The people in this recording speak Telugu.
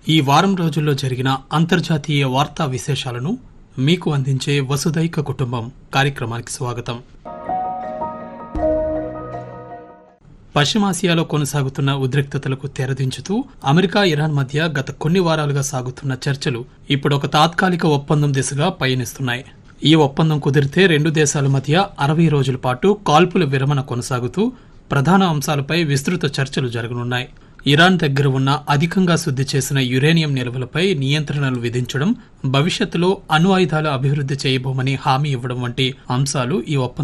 ఈ వారం రోజుల్లో జరిగిన అంతర్జాతీయ వార్తా విశేషాలను మీకు అందించే వసుదైక కుటుంబం కార్యక్రమానికి స్వాగతం పశ్చిమాసియాలో కొనసాగుతున్న ఉద్రిక్తతలకు తెరదించుతూ అమెరికా ఇరాన్ మధ్య గత కొన్ని వారాలుగా సాగుతున్న చర్చలు ఇప్పుడు ఒక తాత్కాలిక ఒప్పందం దిశగా పయనిస్తున్నాయి ఈ ఒప్పందం కుదిరితే రెండు దేశాల మధ్య అరవై రోజుల పాటు కాల్పుల విరమణ కొనసాగుతూ ప్రధాన అంశాలపై విస్తృత చర్చలు జరగనున్నాయి ఇరాన్ దగ్గర ఉన్న అధికంగా శుద్ధి చేసిన యురేనియం నిల్వలపై నియంత్రణలు విధించడం భవిష్యత్తులో అణు ఆయుధాలు అభివృద్ధి చేయబోమని హామీ ఇవ్వడం వంటి అంశాలు ఈ ఒప్పందం